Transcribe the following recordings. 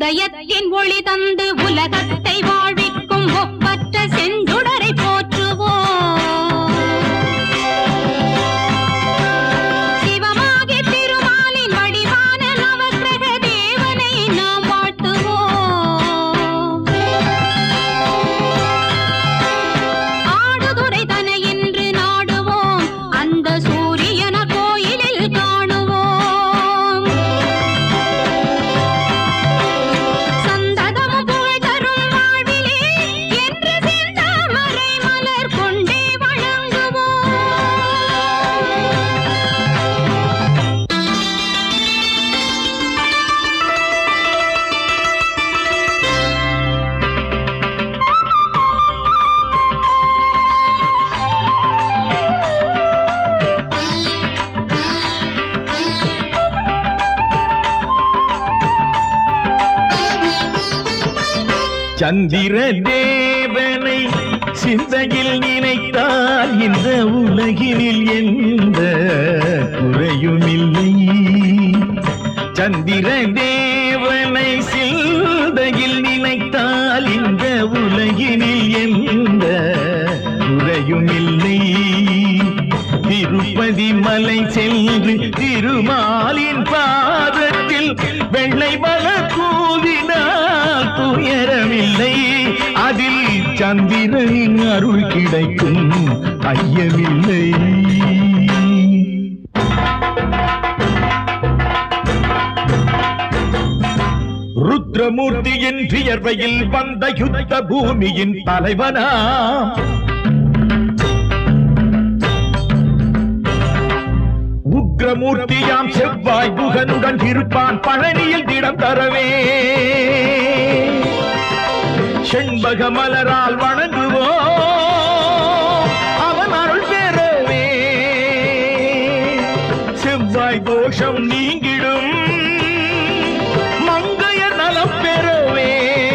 உதயத்தின் ஒளி தந்து உலகத்தை வாழ்விக்கும் ஒப்பற்ற செஞ்சுடரை போற்றுவோம் சிவமாகி திருமாலின் வடிவான நவக்கிரக தேவனை நாம் வாழ்த்துவோம் ஆடுதுறை தன என்று நாடுவோம் அந்த சூரியன கோயிலில் காணுவோம் சந்ததமும் புகழ் தரும் வாழ்விலே என்று செந்தாமரை மலர் கொண்டே வணங்குவோம் சந்திர தேவனை சிந்தையில் நினைத்தால் இந்த உலகினில் எந்த குறையும் இல்லை சந்திர தேவனை சிந்தையில் நினைத்தால் இந்த உலகினில் எந்த குறையும் இல்லை திருப்பதி மலை சென்று திருமாலின் பாதத்தில் வெள்ளை மலர் கூவினால் துயரமில்லை அதில் சந்திரனின் அருள் கிடைக்கும் ஐயமில்லை ருத்ரமூர்த்தியின் வியர்வையில் வந்த யுத்த பூமியின் தலைவனா உக்ரமூர்த்தியாம் செவ்வாய் புகனுடன் இருப்பான் பழனியில் திடம் தரவே செண்பக மலரால் வணங்குவோம் அவன் அருள் பெறவே செவ்வாய் தோஷம் நீங்கிடும் மங்கைய நலம் பெறவே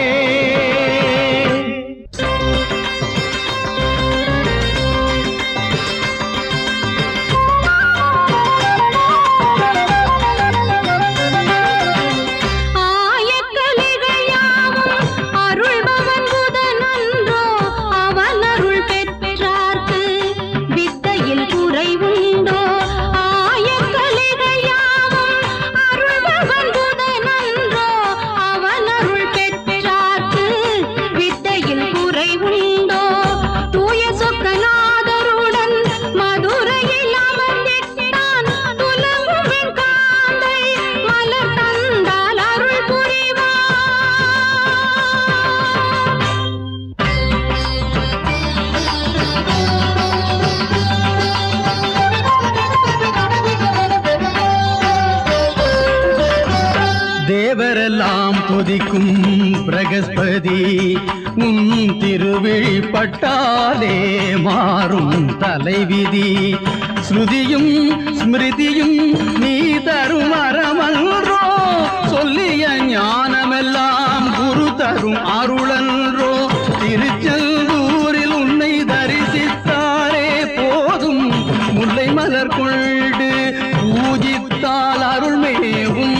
ஆயக்கலைகள் யாவும் அருள்பவன் புதனன்றோ அவன் அருள் பெற்றார்க்கு வித்தையில் குறைவுண்டோ ஆயக்கலைகள் யாவும் அருள்பவன் புதனன்றோ அவன் அருள் பெற்றார்க்கு வித்தையில் குறைவுண்டோ தூய சொக்கநாதருடன் மதுரையில் அமர்ந்திட்டான் துலங்கும் என் காந்தை மலர் தந்தால் அருள் புரிவான் தேவரெல்லாம் துதிக்கும் பிரகஸ்பதி உன் திருவிழிப்பட்டாலே மாறும் தலைவிதி ஸ்ருதியும் ஸ்மிருதியும் நீ தரும் அறமன்றோ சொல்லிய ஞானமெல்லாம் குரு தரும் அருளன்றோ திருச்செந்தூரில் உன்னை தரிசித்தாரே போதும் முல்லை மலர் கொண்டு பூஜித்தால் அருள்மேவும்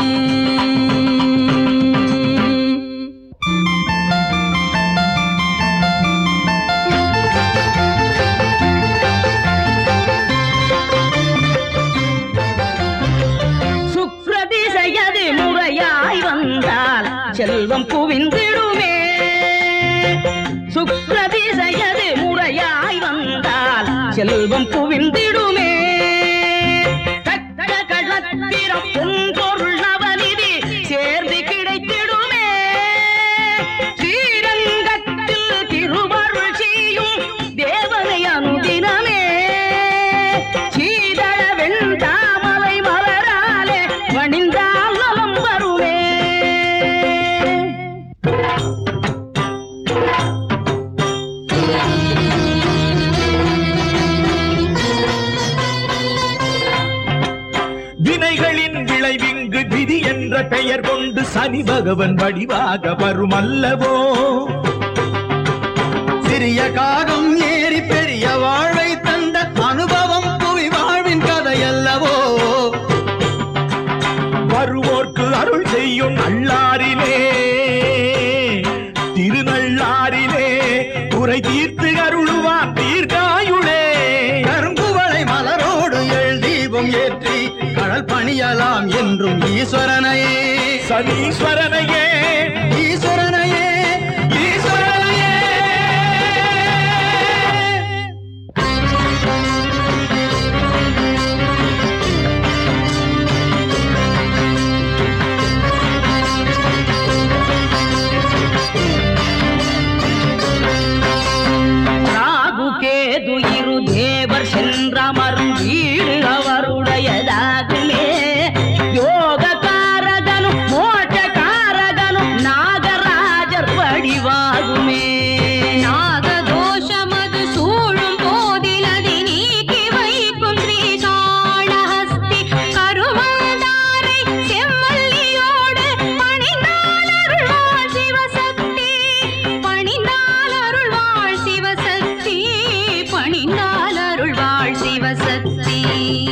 சுக்ரதிசையது முறையாய் வந்தால் செல்வம் குவிந்திடுமே சுக்ரதிசையது முறையாய் வந்தால் செல்வம் குவிந்திடுமே தக்க களத்திரம் பொன்பொருள் நவநிதி சேர்ந்து கிடைத்திடுமே ஸ்ரீரங்கத்தில் திருவருள் செய்யும் தேவனை அனுதினமே சீதள வெண்தாமலை மலராலே வணிந்தால் நலம் வருமே வினைகளின் விளைவிங்கு விதி என்ற பெயர் கொண்டு சனி பகவன் வடிவாக வரும் அல்லவோ சிறிய காகம் ஏறி பெரிய வாழ்வை தந்த அனுபவம் புவி வாழ்வின் கதையல்லவோ வருவோர்க்கு அருள் செய்யும் அல்லாரிலே நாங்கள் பணியலாம் என்றும் ஈஸ்வரனையே சனீஸ்வரனையே ஈஸ்வரனையே ஈஸ்வரனையே ராகு கேது இரு தேவர் சென்றமரும் வீடு அவருடையதாகுமே யோக காரகனும் மோட்ச காரகனும் நாகராஜர் வடிவாகுமே நாகதோஷமது சூழும் போதிலதி நீக்கி வைக்கும் ஸ்ரீகாளஹஸ்தி கருவந்தாரை செம்மல்லியோடு பணிந்தால் அருள்வாள் சிவசக்தி பணிந்தால் அருள்வாள் சிவசக்தி பணிந்தால் அருள்வாள் சிவசக்தி